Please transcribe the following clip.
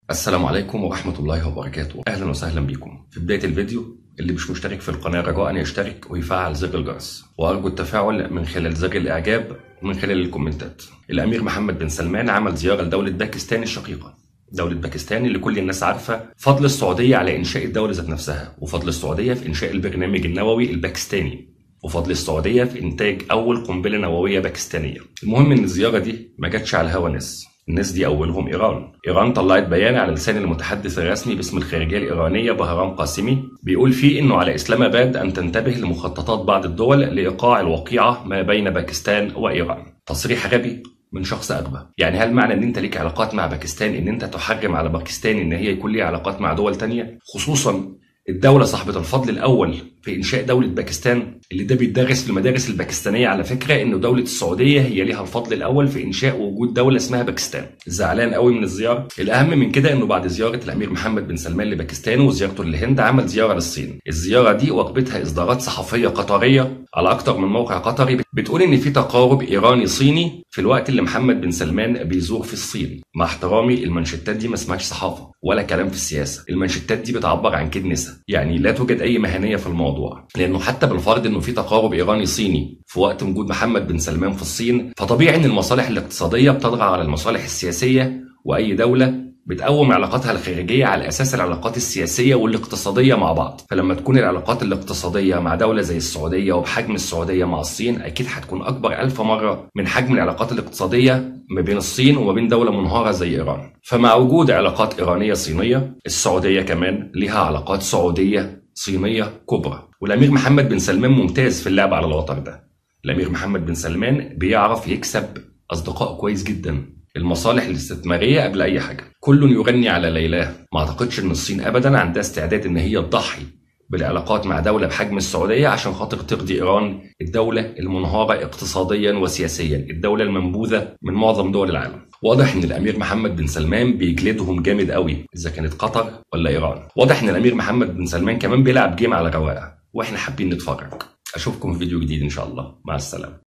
السلام عليكم ورحمة الله وبركاته أهلا وسهلا بكم في بداية الفيديو اللي مش مشترك في القناة رجاء يشترك ويفعل زر الجرس وأرجو التفاعل من خلال زر الإعجاب ومن خلال الكومنتات الأمير محمد بن سلمان عمل زيارة لدولة باكستان الشقيقة دولة باكستان اللي كل الناس عارفة فضل السعودية على إنشاء الدولة ذات نفسها وفضل السعودية في إنشاء البرنامج النووي الباكستاني وفضل السعودية في إنتاج أول قنبلة نووية باكستانية المهم إن الزيارة دي ما جاتش على الهوا ناس الناس دي أولهم إيران إيران طلعت بيان على لسان المتحدث الرسمي باسم الخارجية الإيرانية بهرام قاسمي بيقول فيه إنه على إسلام آباد أن تنتبه لمخططات بعض الدول لإيقاع الوقيعة ما بين باكستان وإيران تصريح غبي من شخص اغبى يعني هل معنى ان انت ليك علاقات مع باكستان ان انت تحرم على باكستان ان هي يكون ليها علاقات مع دول تانية خصوصا الدولة صاحبة الفضل الأول في إنشاء دولة باكستان اللي ده بيتدرس في المدارس الباكستانية على فكرة إنه دولة السعودية هي ليها الفضل الأول في إنشاء ووجود دولة اسمها باكستان زعلان قوي من الزيارة الأهم من كده إنه بعد زيارة الأمير محمد بن سلمان لباكستان وزيارته للهند عمل زيارة للصين الزيارة دي واجبتها إصدارات صحفية قطرية على أكتر من موقع قطري بتقول إن في تقارب إيراني صيني في الوقت اللي محمد بن سلمان بيزور في الصين مع احترامي المانشيتات دي ما اسمهاش صحافة ولا كلام في السياسة المانشيتات دي بتعبر عن كدنسة يعني لا توجد أي مهنية في الموضوع لأنه حتى بالفرض إنه في تقارب إيراني صيني في وقت وجود محمد بن سلمان في الصين فطبيعي إن المصالح الاقتصادية بتطغى على المصالح السياسية وأي دولة بتقوم علاقاتها الخارجية على أساس العلاقات السياسية والاقتصادية مع بعض فلما تكون العلاقات الاقتصادية مع دولة زي السعودية وبحجم السعودية مع الصين أكيد هتكون أكبر ألف مرة من حجم العلاقات الاقتصادية ما بين الصين وما بين دولة منهارة زي إيران فمع وجود علاقات إيرانية صينية السعودية كمان لها علاقات سعودية صينية كبرى والأمير محمد بن سلمان ممتاز في اللعب على الوتر ده الأمير محمد بن سلمان بيعرف يكسب أصدقاء كويس جدا المصالح الاستثمارية قبل أي حاجة كل يغني على ليلاه ما أعتقدش إن الصين أبدا عندها استعداد إن هي تضحي بالعلاقات مع دولة بحجم السعودية عشان خاطر ترضي إيران الدولة المنهارة اقتصاديا وسياسيا الدولة المنبوذة من معظم دول العالم واضح ان الامير محمد بن سلمان بيجلدهم جامد قوي اذا كانت قطر ولا ايران واضح ان الامير محمد بن سلمان كمان بيلعب جيم على رواقه واحنا حابين نتفرج اشوفكم في فيديو جديد ان شاء الله مع السلامه